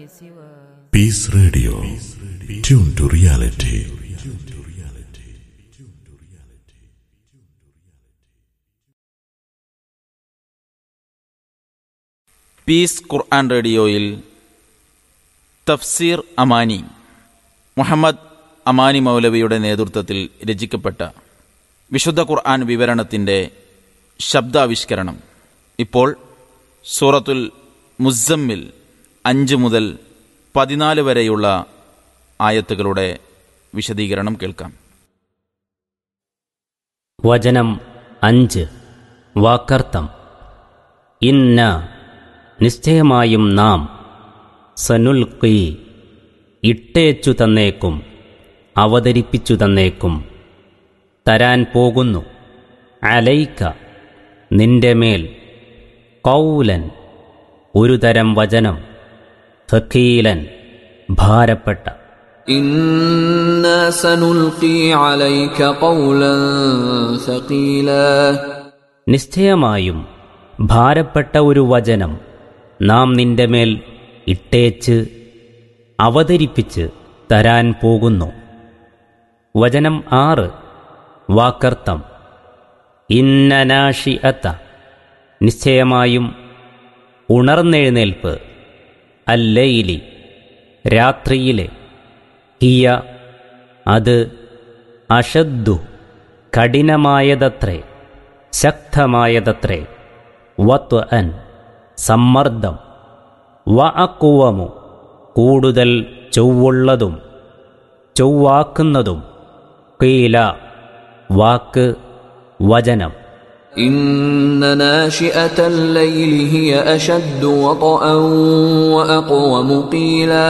Peace Radio. Tune to reality. Peace Quran റേഡിയോയിൽ തഫ്സീർ അമാനി മുഹമ്മദ് അമാനി മൗലവിയുടെ നേതൃത്വത്തിൽ രചിക്കപ്പെട്ട വിശുദ്ധ ഖുർആൻ വിവരണത്തിൻ്റെ ശബ്ദാവിഷ്കരണം ഇപ്പോൾ സൂറത്തുൽ മുസമ്മിൽ അഞ്ച് മുതൽ പതിനാല് വരെയുള്ള ആയത്തുകളുടെ വിശദീകരണം കേൾക്കാം വചനം അഞ്ച് വാക്കർത്ഥം ഇന്ന നിശ്ചയമായും നാം സനുൽക്കി ഇട്ടേച്ചു തന്നേക്കും അവതരിപ്പിച്ചു തന്നേക്കും തരാൻ പോകുന്നു അലൈക്ക നിന്റെ മേൽ കൗലൻ ഒരു തരം വചനം ഫക്കീലൻ ഭാരപ്പെട്ട إنا سنلقي عليك قولا ثقيلا നിശ്ചയമായും ഭാരപ്പെട്ട ഒരു വചനം നാം നിന്റെ മേൽ ഇട്ടേച്ച് അവതരിപ്പിച്ച് തരാൻ പോകുന്നു വചനം ആറ് വാക്കർത്ഥം ഇന്നനാഷി അത്ത നിശ്ചയമായും ഉണർന്നെഴുന്നേൽപ്പ് അല്ലയിലി രാത്രിയിലെ ഹിയ അത് അഷദ്ദു കഠിനമായതത്രേ ശക്തമായതത്രേ വത്വ അൻ സമ്മർദ്ദം വ അക്കുവമു കൂടുതൽ ചൊവ്വുള്ളതും ചൊവ്വാക്കുന്നതും കീല വാക്ക് വചനം إن ناشئة الليل هي أشد وطئا وأقوم قيلا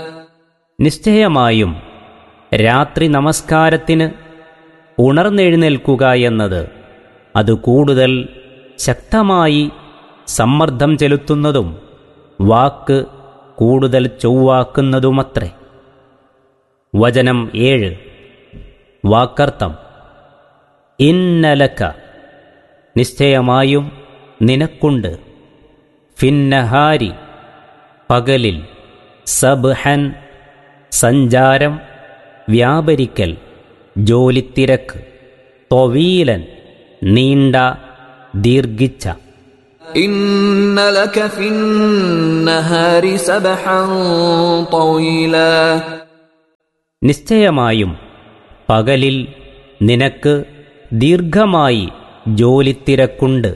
നിശ്ചയമായും രാത്രി നമസ്കാരത്തിന് ഉണർന്നെഴുന്നേൽക്കുക എന്നത് അത് കൂടുതൽ ശക്തമായി സമ്മർദ്ദം ചെലുത്തുന്നതും വാക്ക് കൂടുതൽ ചൊവ്വാക്കുന്നതുമത്രേ വചനം ഏഴ് വാക്കർത്ഥം ഇന്നലക്ക നിശ്ചയമായും നിനക്കുണ്ട് ഫിന്നഹാരി പകലിൽ സബ്ഹൻ സഞ്ചാരം വ്യാപരിക്കൽ ജോലിത്തിരക്ക് തൊവീലൻ നീണ്ട ദീർഘിച്ച إن لك في النهار سبحا طويلا നിശ്ചയമായും പകലിൽ നിനക്ക് ദീർഘമായി ജോലിത്തിരക്കുണ്ട്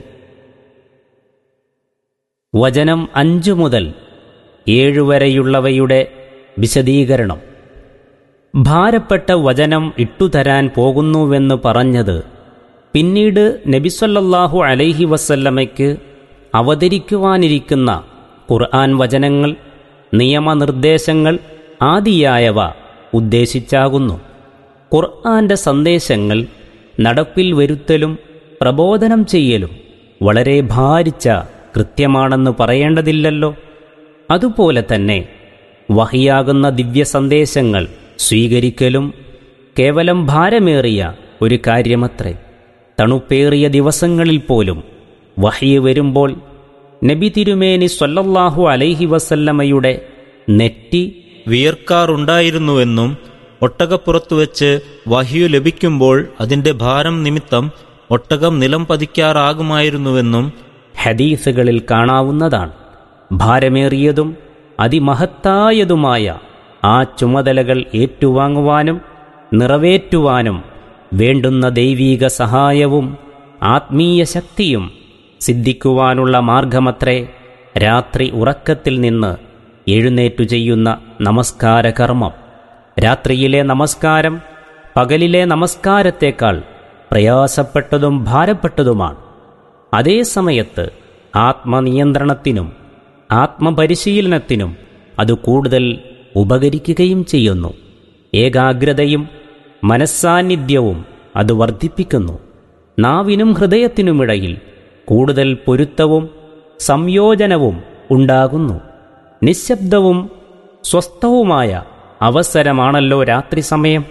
വചനം അഞ്ചു മുതൽ ഏഴുവരെയുള്ളവയുടെ വിശദീകരണം ഭാരപ്പെട്ട വചനം ഇട്ടുതരാൻ പോകുന്നുവെന്ന് പറഞ്ഞത് പിന്നീട് നബിസൊല്ലാഹു അലൈഹി വസല്ലമയ്ക്ക് അവതരിക്കുവാനിരിക്കുന്ന ഖുർആൻ വചനങ്ങൾ നിയമനിർദ്ദേശങ്ങൾ ആദിയായവ ഉദ്ദേശിച്ചാകുന്നു ഖുർആന്റെ സന്ദേശങ്ങൾ നടപ്പിൽ വരുത്തലും പ്രബോധനം ചെയ്യലും വളരെ ഭാരിച്ച കൃത്യമാണെന്ന് പറയേണ്ടതില്ലല്ലോ അതുപോലെ തന്നെ വഹിയാകുന്ന ദിവ്യ സന്ദേശങ്ങൾ സ്വീകരിക്കലും കേവലം ഭാരമേറിയ ഒരു കാര്യമത്രേ തണുപ്പേറിയ ദിവസങ്ങളിൽ പോലും വഹിയ വരുമ്പോൾ നബി തിരുമേനി സ്വല്ലല്ലാഹു അലൈഹി വസല്ലമയുടെ നെറ്റി വിയർക്കാറുണ്ടായിരുന്നുവെന്നും ഒട്ടകപ്പുറത്തു വെച്ച് വഹിയു ലഭിക്കുമ്പോൾ അതിന്റെ ഭാരം നിമിത്തം ഒട്ടകം നിലം പതിക്കാറാകുമായിരുന്നുവെന്നും ഹദീസുകളിൽ കാണാവുന്നതാണ് ഭാരമേറിയതും അതിമഹത്തായതുമായ ആ ചുമതലകൾ ഏറ്റുവാങ്ങുവാനും നിറവേറ്റുവാനും വേണ്ടുന്ന ദൈവീക സഹായവും ആത്മീയ ശക്തിയും സിദ്ധിക്കുവാനുള്ള മാർഗമത്രേ രാത്രി ഉറക്കത്തിൽ നിന്ന് എഴുന്നേറ്റു ചെയ്യുന്ന നമസ്കാര കർമ്മം രാത്രിയിലെ നമസ്കാരം പകലിലെ നമസ്കാരത്തേക്കാൾ പ്രയാസപ്പെട്ടതും ഭാരപ്പെട്ടതുമാണ് അതേ സമയത്ത് ആത്മനിയന്ത്രണത്തിനും ആത്മപരിശീലനത്തിനും അത് കൂടുതൽ ഉപകരിക്കുകയും ചെയ്യുന്നു ഏകാഗ്രതയും മനസ്സാന്നിധ്യവും അത് വർദ്ധിപ്പിക്കുന്നു നാവിനും ഹൃദയത്തിനുമിടയിൽ കൂടുതൽ പൊരുത്തവും സംയോജനവും ഉണ്ടാകുന്നു നിശബ്ദവും സ്വസ്ഥവുമായ അവസരമാണല്ലോ രാത്രി സമയം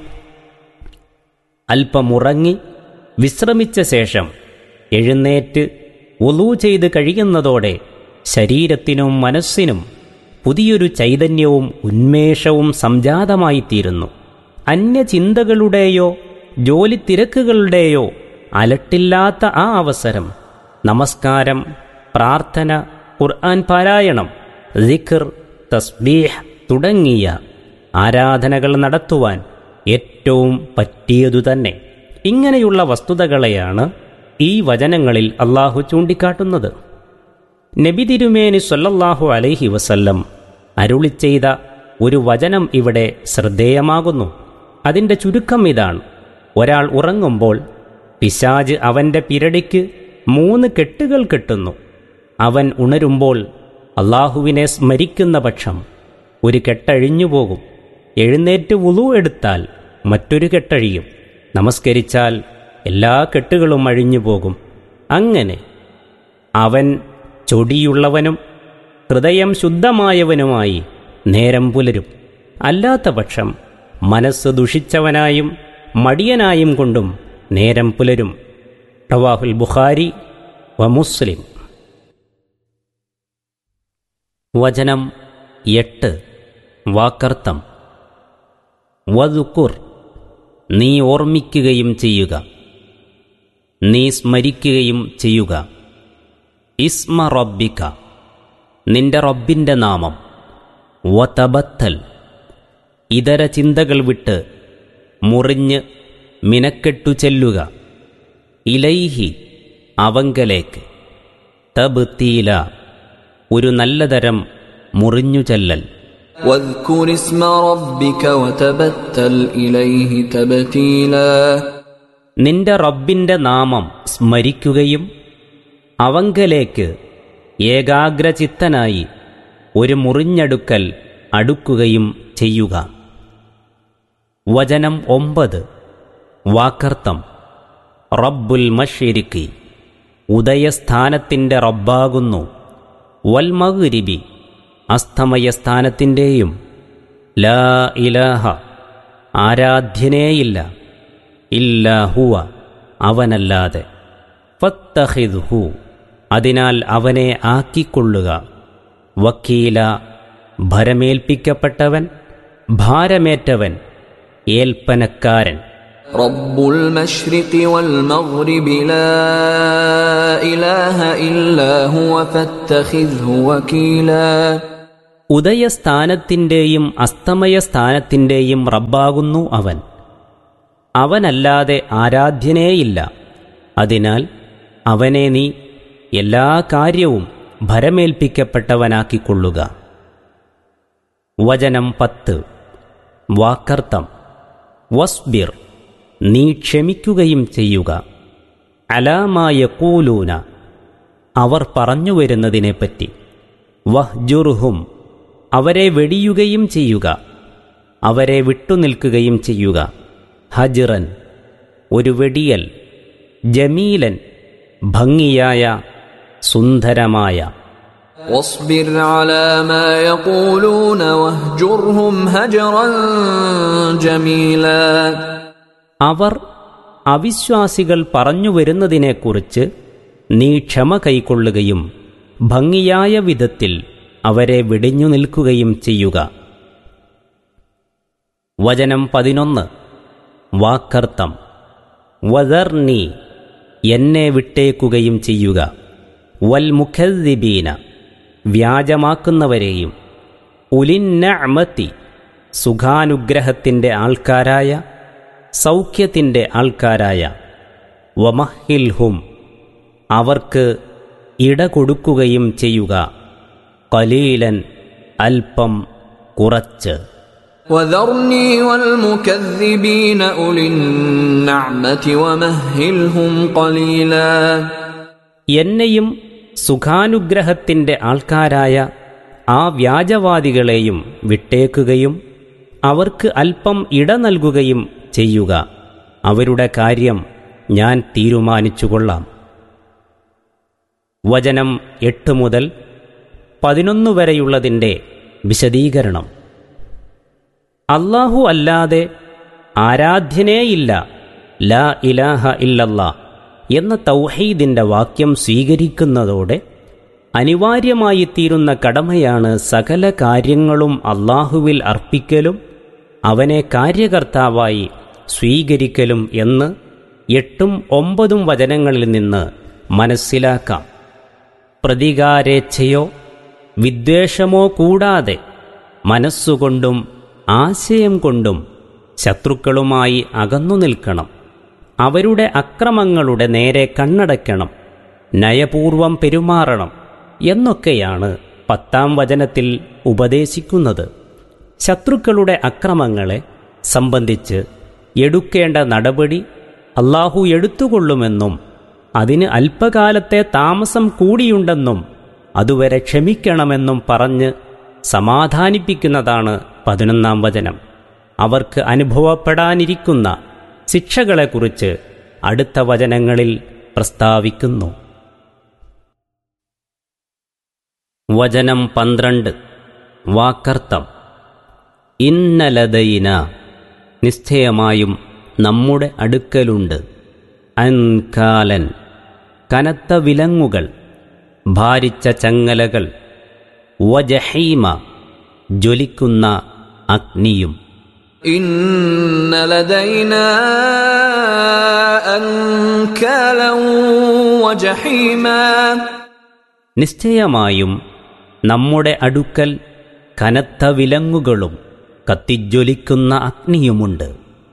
അല്പമുറങ്ങി വിശ്രമിച്ച ശേഷം എഴുന്നേറ്റ് ഒലൂ ചെയ്ത് കഴിയുന്നതോടെ ശരീരത്തിനും മനസ്സിനും പുതിയൊരു ചൈതന്യവും ഉന്മേഷവും സംജാതമായിത്തീരുന്നു അന്യചിന്തകളുടെയോ ജോലി തിരക്കുകളുടെയോ അലട്ടില്ലാത്ത ആ അവസരം നമസ്കാരം പ്രാർത്ഥന ഖുർആൻ പാരായണം സിഖർ തസ്ബീഹ് തുടങ്ങിയ ആരാധനകൾ നടത്തുവാൻ ഏറ്റവും പറ്റിയതു തന്നെ ഇങ്ങനെയുള്ള വസ്തുതകളെയാണ് ഈ വചനങ്ങളിൽ അള്ളാഹു ചൂണ്ടിക്കാട്ടുന്നത് നബി തിരുമേനി സൊല്ലല്ലാഹു അലൈഹി വസല്ലം അരുളി ചെയ്ത ഒരു വചനം ഇവിടെ ശ്രദ്ധേയമാകുന്നു അതിൻ്റെ ചുരുക്കം ഇതാണ് ഒരാൾ ഉറങ്ങുമ്പോൾ പിശാജ് അവൻ്റെ പിരടിക്ക് മൂന്ന് കെട്ടുകൾ കെട്ടുന്നു അവൻ ഉണരുമ്പോൾ അള്ളാഹുവിനെ സ്മരിക്കുന്ന പക്ഷം ഒരു കെട്ടഴിഞ്ഞു പോകും എഴുന്നേറ്റ് വുളു എടുത്താൽ മറ്റൊരു കെട്ടഴിയും നമസ്കരിച്ചാൽ എല്ലാ കെട്ടുകളും അഴിഞ്ഞു പോകും അങ്ങനെ അവൻ ചൊടിയുള്ളവനും ഹൃദയം ശുദ്ധമായവനുമായി നേരം പുലരും അല്ലാത്ത പക്ഷം മനസ്സ് ദുഷിച്ചവനായും മടിയനായും കൊണ്ടും നേരം പുലരും റവാഹുൽ ബുഖാരി വ മുസ്ലിം വചനം എട്ട് വാക്കർത്തം വതുക്കുർ നീ ഓർമ്മിക്കുകയും ചെയ്യുക നീ സ്മരിക്കുകയും ചെയ്യുക ഇസ്മ റബ്ബിക നിന്റെ റബ്ബിൻ്റെ നാമം വതബത്തൽ ഇതര ചിന്തകൾ വിട്ട് മുറിഞ്ഞ് മിനക്കെട്ടു ചെല്ലുക ഇലൈഹി അവങ്കലേക്ക് തബ്തീല ഒരു നല്ലതരം മുറിഞ്ഞു ചെല്ലൽ واذكر اسم ربك وتبتل إليه تبتيلا നിന്റെ റബ്ബിൻ്റെ നാമം സ്മരിക്കുകയും അവങ്കലേക്ക് ഏകാഗ്രചിത്തനായി ഒരു മുറിഞ്ഞടുക്കൽ അടുക്കുകയും ചെയ്യുക വചനം ഒമ്പത് വാക്കർത്തം റബ്ബുൽ മഷിരിക്കി ഉദയസ്ഥാനത്തിൻ്റെ റബ്ബാകുന്നു വൽ മഗ്രിബി അസ്തമയസ്ഥാനത്തിൻ്റെയും ലാ ഇലാഹ ആരാധ്യനേയില്ല ഇല്ലാഹുവ അവനല്ലാതെ ഫത്തഹിദ്ഹു അതിനാൽ അവനെ ആക്കിക്കൊള്ളുക വക്കീല ഭരമേൽപ്പിക്കപ്പെട്ടവൻ ഭാരമേറ്റവൻ ഏൽപ്പനക്കാരൻ رب المشرق والمغرب لا إله إلا هو فاتخذه وكيلا ഉദയസ്ഥാനത്തിൻ്റെയും അസ്തമയസ്ഥാനത്തിൻ്റെയും റബ്ബാകുന്നു അവൻ അവനല്ലാതെ ആരാധ്യനേയില്ല അതിനാൽ അവനെ നീ എല്ലാ കാര്യവും ഭരമേൽപ്പിക്കപ്പെട്ടവനാക്കിക്കൊള്ളുക വചനം പത്ത് വാക്കർത്തം വസ്ബിർ നീ ക്ഷമിക്കുകയും ചെയ്യുക അലാമായ കൂലൂന അവർ പറഞ്ഞു വരുന്നതിനെപ്പറ്റി വഹ്ജുർഹും അവരെ വെടിയുകയും ചെയ്യുക അവരെ വിട്ടുനിൽക്കുകയും ചെയ്യുക ഹജിറൻ ഒരു വെടിയൽ ജമീലൻ ഭംഗിയായ സുന്ദരമായ واصبر على ما يقولون واهجرهم هجرا جميلا അവർ അവിശ്വാസികൾ പറഞ്ഞു വരുന്നതിനെക്കുറിച്ച് നീ ക്ഷമ കൈക്കൊള്ളുകയും ഭംഗിയായ വിധത്തിൽ അവരെ വെടിഞ്ഞു നിൽക്കുകയും ചെയ്യുക വചനം പതിനൊന്ന് വാക്കർത്ഥം വദർനി എന്നെ വിട്ടേക്കുകയും ചെയ്യുക വൽ മുഖദ്ദിബീന വ്യാജമാക്കുന്നവരെയും ഉലിന്നഅമത്തി സുഖാനുഗ്രഹത്തിൻ്റെ ആൾക്കാരായ സൗഖ്യത്തിൻ്റെ ആൾക്കാരായ വമഹിൽഹും അവർക്ക് ഇട കൊടുക്കുകയും ചെയ്യുക കലീലൻ അല്പം കുറച്ച് وذرني والمكذبين أولي النعمة ومهلهم قليلا എന്നെയും സുഖാനുഗ്രഹത്തിൻ്റെ ആൾക്കാരായ ആ വ്യാജവാദികളെയും വിട്ടേക്കുകയും അവർക്ക് അല്പം ഇട നൽകുകയും ചെയ്യുക അവരുടെ കാര്യം ഞാൻ തീരുമാനിച്ചുകൊള്ളാം വചനം എട്ട് മുതൽ പതിനൊന്ന് വരെയുള്ളതിൻ്റെ വിശദീകരണം അല്ലാഹു അല്ലാതെ ആരാധ്യനേയില്ല ലാ ഇലാഹ ഇല്ലല്ലാ എന്ന തൗഹീദിൻ്റെ വാക്യം സ്വീകരിക്കുന്നതോടെ അനിവാര്യമായി തീരുന്ന കടമയാണ് സകല കാര്യങ്ങളും അള്ളാഹുവിൽ അർപ്പിക്കലും അവനെ കാര്യകർത്താവായി സ്വീകരിക്കലും എന്ന് എട്ടും ഒമ്പതും വചനങ്ങളിൽ നിന്ന് മനസ്സിലാക്കാം പ്രതികാരേച്ഛയോ വിദ്വേഷമോ കൂടാതെ മനസ്സുകൊണ്ടും ആശയം കൊണ്ടും ശത്രുക്കളുമായി അകന്നു നിൽക്കണം അവരുടെ അക്രമങ്ങളുടെ നേരെ കണ്ണടയ്ക്കണം നയപൂർവം പെരുമാറണം എന്നൊക്കെയാണ് പത്താം വചനത്തിൽ ഉപദേശിക്കുന്നത് ശത്രുക്കളുടെ അക്രമങ്ങളെ സംബന്ധിച്ച് എടുക്കേണ്ട നടപടി അള്ളാഹു എടുത്തുകൊള്ളുമെന്നും അതിന് അല്പകാലത്തെ താമസം കൂടിയുണ്ടെന്നും അതുവരെ ക്ഷമിക്കണമെന്നും പറഞ്ഞ് സമാധാനിപ്പിക്കുന്നതാണ് പതിനൊന്നാം വചനം അവർക്ക് അനുഭവപ്പെടാനിരിക്കുന്ന ശിക്ഷകളെക്കുറിച്ച് അടുത്ത വചനങ്ങളിൽ പ്രസ്താവിക്കുന്നു വചനം പന്ത്രണ്ട് വാക്കർത്ഥം ഇന്നലതയിന നിശ്ചയമായും നമ്മുടെ അടുക്കലുണ്ട് അൻകാലൻ കനത്ത വിലങ്ങുകൾ ഭാരിച്ച ചങ്ങലകൾ വജഹീമ ജ്വലിക്കുന്ന അഗ്നിയും إن لدينا أنكالا وجحيما നിശ്ചയമായും നമ്മുടെ അടുക്കൽ കനത്ത വിലങ്ങുകളും കത്തിജ്വലിക്കുന്ന അഗ്നിയുമുണ്ട്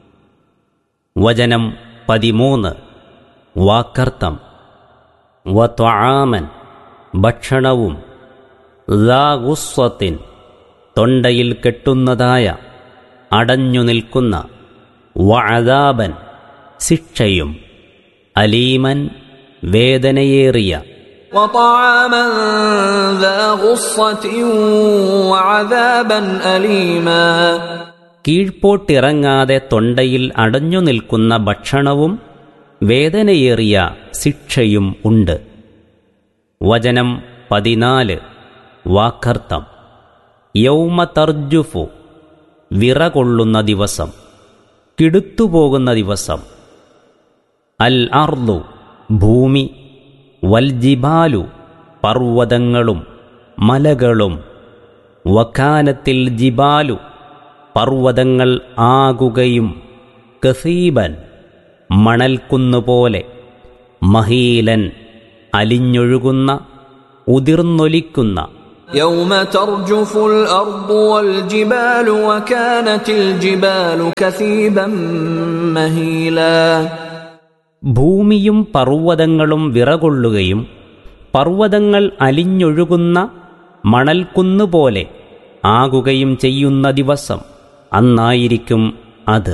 വചനം പതിമൂന്ന് വാക്കർത്ഥം വത്വാമൻ ഭക്ഷണവും ലാഗുസ്വത്തിൻ തൊണ്ടയിൽ കെട്ടുന്നതായ അടഞ്ഞു നിൽക്കുന്ന വഅദാബൻ ശിക്ഷയും അലീമൻ വേദനയേറിയ وطعاما ذا غصة وعذابا أليما കീഴ്പോട്ടിറങ്ങാതെ തൊണ്ടയിൽ അടഞ്ഞു നിൽക്കുന്ന ഭക്ഷണവും വേദനയേറിയ ശിക്ഷയും ഉണ്ട് വചനം പതിനാല് വാക്കർത്ഥം യൗമ തർജുഫു വിറകൊള്ളുന്ന ദിവസം കിടുത്തുപോകുന്ന ദിവസം അൽ അർദു ഭൂമി വൽജിബാലു പർവ്വതങ്ങളും മലകളും വക്കാനത്തിൽ ജിബാലു പർവ്വതങ്ങൾ ആകുകയും കസീബൻ മണൽക്കുന്നുപോലെ മഹീലൻ അലിഞ്ഞൊഴുകുന്ന ഉതിർന്നൊലിക്കുന്ന يوم ترجف الأرض والجبال وكانت الجبال كثيبا مهيلا ഭൂമിയും പർവ്വതങ്ങളും വിറകൊള്ളുകയും പർവ്വതങ്ങൾ അലിഞ്ഞൊഴുകുന്ന മണൽക്കുന്നുപോലെ ആകുകയും ചെയ്യുന്ന ദിവസം അന്നായിരിക്കും അത്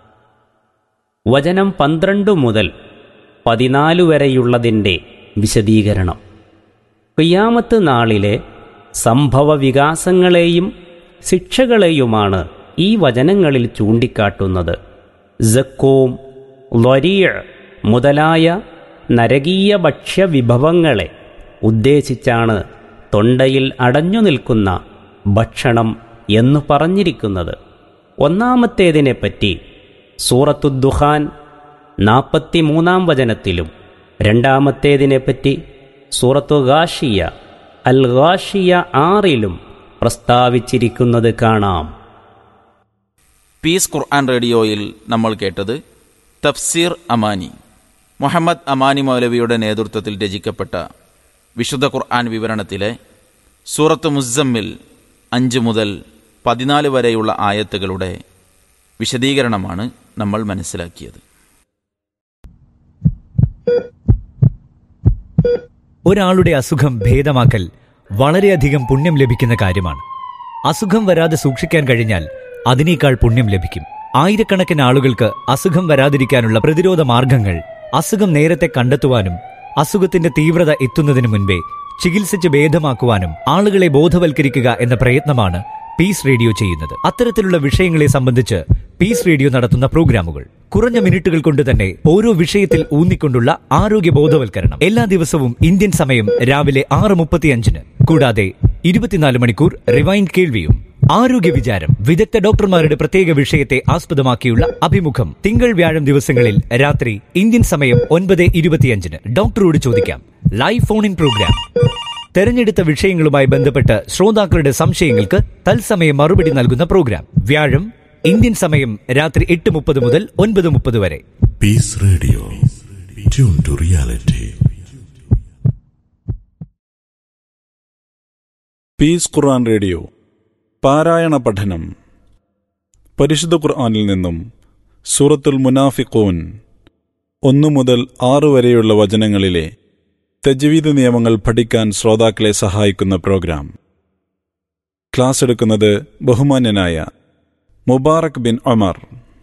വചനം പന്ത്രണ്ട് മുതൽ പതിനാല് വരെയുള്ളതിൻ്റെ വിശദീകരണം ക്രിയാമത്ത് നാളിലെ സംഭവ വികാസങ്ങളെയും ശിക്ഷകളെയുമാണ് ഈ വചനങ്ങളിൽ ചൂണ്ടിക്കാട്ടുന്നത് ജക്കോം ലൊരിയ മുതലായ നരകീയ ഭക്ഷ്യവിഭവങ്ങളെ ഉദ്ദേശിച്ചാണ് തൊണ്ടയിൽ അടഞ്ഞു നിൽക്കുന്ന ഭക്ഷണം എന്നു പറഞ്ഞിരിക്കുന്നത് ഒന്നാമത്തേതിനെപ്പറ്റി സൂറത്തുദ്ദുഹാൻ നാൽപ്പത്തിമൂന്നാം വചനത്തിലും രണ്ടാമത്തേതിനെപ്പറ്റി സൂറത്തു ഗാഷിയ അൽ ഗാഷിയ ആറിലും പ്രസ്താവിച്ചിരിക്കുന്നത് കാണാം പീസ് ഖുർആൻ റേഡിയോയിൽ നമ്മൾ കേട്ടത് തഫ്സീർ അമാനി മുഹമ്മദ് അമാനി മൗലവിയുടെ നേതൃത്വത്തിൽ രചിക്കപ്പെട്ട വിശുദ്ധ ഖുർആൻ വിവരണത്തിലെ സൂറത്ത് മുസമ്മിൽ അഞ്ച് മുതൽ പതിനാല് വരെയുള്ള ആയത്തുകളുടെ വിശദീകരണമാണ് നമ്മൾ മനസ്സിലാക്കിയത് ഒരാളുടെ അസുഖം ഭേദമാക്കൽ വളരെയധികം പുണ്യം ലഭിക്കുന്ന കാര്യമാണ് അസുഖം വരാതെ സൂക്ഷിക്കാൻ കഴിഞ്ഞാൽ അതിനേക്കാൾ പുണ്യം ലഭിക്കും ആയിരക്കണക്കിന് ആളുകൾക്ക് അസുഖം വരാതിരിക്കാനുള്ള പ്രതിരോധ മാർഗങ്ങൾ അസുഖം നേരത്തെ കണ്ടെത്തുവാനും അസുഖത്തിന്റെ തീവ്രത എത്തുന്നതിന് മുൻപേ ചികിത്സിച്ച് ഭേദമാക്കുവാനും ആളുകളെ ബോധവൽക്കരിക്കുക എന്ന പ്രയത്നമാണ് പീസ് റേഡിയോ ചെയ്യുന്നത് അത്തരത്തിലുള്ള വിഷയങ്ങളെ സംബന്ധിച്ച് പീസ് റേഡിയോ നടത്തുന്ന പ്രോഗ്രാമുകൾ കുറഞ്ഞ മിനിറ്റുകൾ കൊണ്ട് തന്നെ ഓരോ വിഷയത്തിൽ ഊന്നിക്കൊണ്ടുള്ള ആരോഗ്യ ബോധവൽക്കരണം എല്ലാ ദിവസവും ഇന്ത്യൻ സമയം രാവിലെ ആറ് മുപ്പത്തിയഞ്ചിന് കൂടാതെ ഇരുപത്തിനാല് മണിക്കൂർ റിവൈൻഡ് കേൾവിയും ആരോഗ്യ വിചാരം വിദഗ്ധ ഡോക്ടർമാരുടെ പ്രത്യേക വിഷയത്തെ ആസ്പദമാക്കിയുള്ള അഭിമുഖം തിങ്കൾ വ്യാഴം ദിവസങ്ങളിൽ രാത്രി ഇന്ത്യൻ സമയം ഒൻപത് ഇരുപത്തിയഞ്ചിന് ഡോക്ടറോട് ചോദിക്കാം ലൈവ് ഫോൺ ഇൻ പ്രോഗ്രാം തെരഞ്ഞെടുത്ത വിഷയങ്ങളുമായി ബന്ധപ്പെട്ട് ശ്രോതാക്കളുടെ സംശയങ്ങൾക്ക് തത്സമയം മറുപടി നൽകുന്ന പ്രോഗ്രാം വ്യാഴം ഇന്ത്യൻ സമയം രാത്രി എട്ട് മുപ്പത് മുതൽ ഒൻപത് മുപ്പത് വരെ Peace Radio. Tune to reality. Peace Quran radio പാരായണ പഠനം പരിശുദ്ധ ഖുർആനിൽ നിന്നും സൂറത്തുൽ മുനാഫിഖൂൻ ഒന്നു മുതൽ ആറ് വരെയുള്ള വചനങ്ങളിലെ തജ്വീദ് നിയമങ്ങൾ പഠിക്കാൻ ശ്രോതാക്കളെ സഹായിക്കുന്ന പ്രോഗ്രാം ക്ലാസ് എടുക്കുന്നത് ബഹുമാന്യനായ മുബാറക് ബിൻ ഒമർ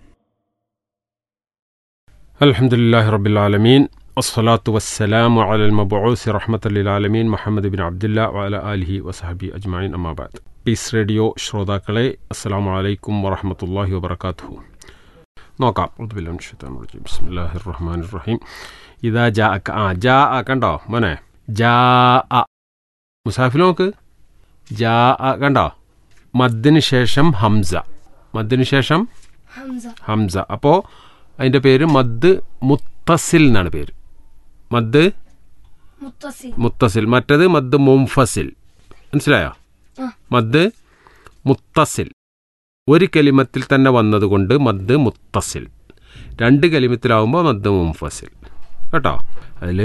الحمد لله رب العالمين والصلاة والسلام على المبعوث رحمة للعالمين محمد بن عبد الله وعلى آله وصحبه أجمعين أما بعد പീസ് റേഡിയോ ശ്രോതാക്കളെ അസ്സലാമു അലൈക്കും വറഹമത്തല്ലാഹി വബർക്കാത്തു നോക്കാം ബിസ്മില്ലാഹിർ റഹ്മാനിർ റഹീം ഇതാ ജാ അക്ക ആ ജാ ആ കണ്ടോ മോനെ ജാ അ മുസാഫിൽ നോക്ക് ജാ അ കണ്ടോ മദ്ദിന് ശേഷം ഹംസ മദ്ദിന് ശേഷം ഹംസ അപ്പോൾ അതിൻ്റെ പേര് മദ് മുത്തസിൽ എന്നാണ് പേര് മദ് മുത്തസിൽ മറ്റത് മദ് മുംഫസിൽ മനസ്സിലായോ മദ് മുത്തസിൽ ഒരു കലിമത്തിൽ തന്നെ വന്നതുകൊണ്ട് മദ് മുത്തസിൽ രണ്ട് കലിമത്തിലാവുമ്പോൾ മദ് മുംഫസിൽ കേട്ടോ അതിൽ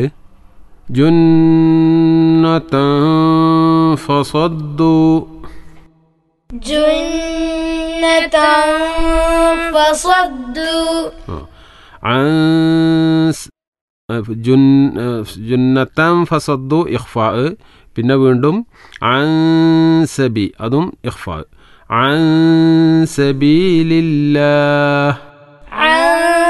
ജുന്നത ഫസദ്ദു جنة فصدوا അൻസ് ജുൻ ജുന്നത്തം ഫസദ്ദു ഇഖ്ഫാ പിന്നെ വീണ്ടും അൻസബി അതും ഇഖ്ഫാ അൻസബീലില്ലാഹ് عن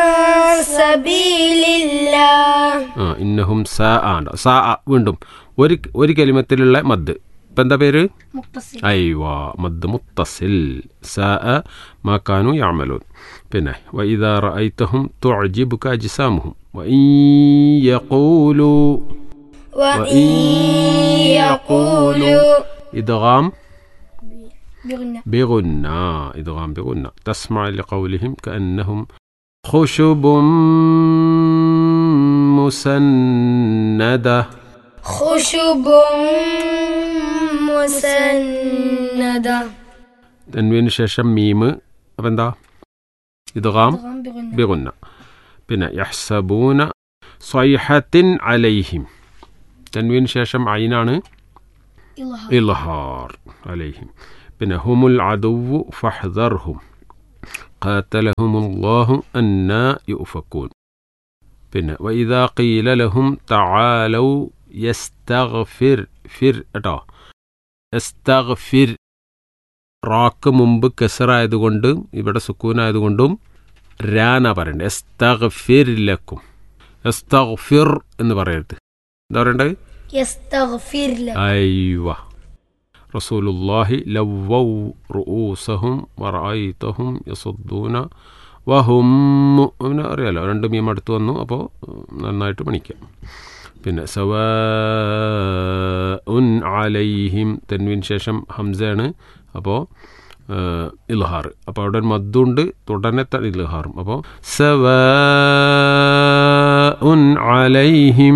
سبيل الله ആ ഇന്നഹും സാ ആണ്ട സാ ആ വീണ്ടും ഒരു ഒരു കലിമത്തിലുള്ള മദ് ഇപ്പം എന്താ പേര് متصل അയ്വാ മദ് മുത്തസിൽ സാ മാ കാനു യഅമലൂൻ പിന്നെ വഇദാ റഅയ്തഹും തുഅജിബുക അജ്സാമുഹും വഇൻ യഖൂലു وإن يقولوا ഇദ്ഗാം بغنى بغنى إدغام بغنى تسمع لقولهم كأنهم خشب مسندة خشب مسندة തൻവീന് ശേഷം മീമ് അപ്പം എന്താ ഇദ്ഗാം أدغام بغنى ബിഗുന്ന പിന്നെ യഹ്സബൂന സ്വൈഹത്തിൻ അലൈഹിം തൻവീന് ശേഷം ഐനാണ് إلها ഇൽഹാർ അലൈഹിം പിന്നെ ഹുമുൽ അദുവു ഫഹ്ദർഹും ഖാത്തലഹുമുല്ലാഹു അന്നാ യുഫക്കൂൻ പിന്നെ വൈദാ ഖീല ലഹും തആലൗ യസ്തഗ്ഫിർ ഫിർ കേട്ടോ യസ്തഗ്ഫിർ റാക്ക് മുമ്പ് കെസറായതുകൊണ്ട് ഇവിടെ സുക്കൂനായതുകൊണ്ടും രാന പറയണ്ടേ എസ്തഗ്ഫിർ ലക്കും എസ്തഗ്ഫിർ എന്ന് പറയരുത് എന്താ പറയണ്ടത് يستغفر لك അയ്വ റസൂലുല്ലാഹി ലവ്വൗ റുഊസഹും വറഅയ്തഹും യസുദ്ദൂന വഹും മുഅ്മിന അറിയാലോ രണ്ട് മീം അടുത്ത് വന്നു അപ്പോൾ നന്നായിട്ട് പണിക്കാം പിന്നെ സവാ ഉൻ അലൈഹിം തെൻവിൻ ശേഷം ഹംസയാണ് അപ്പോൾ ഇൽഹാർ അപ്പോൾ അവിടെ ഒരു മദ്ദുണ്ട് തുടനെ തന്നെ ഇൽഹാറും അപ്പോൾ സവാ ഉൻ അലൈഹിം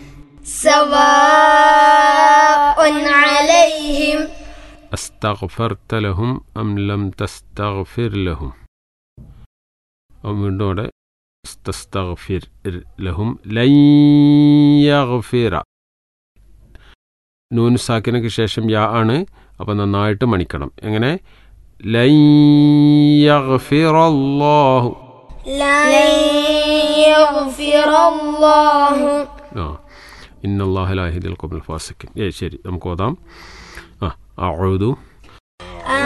سواء عليهم അസ്തഗ്ഫർത്ത ലഹും അം ലം തസ്തഗ്ഫിർ ലഹും അപ്പം വീണ്ടും അവിടെ തസ്തഗ്ഫിർ ലഹും ലൻ യഗ്ഫിറ നൂൻ സാക്കിനക്ക് ശേഷം യാ ആണ് അപ്പം നന്നായിട്ട് മണിക്കണം എങ്ങനെ ലൻ യഗ്ഫിറല്ലാഹു لن يغفر الله ആ ഇന്നല്ലാഹു ലാ യഹ്ദിൽ ഖൗമൽ ഫാസിഖീൻ ഏ ശരി നമുക്ക് ഓതാം ആ അഊദു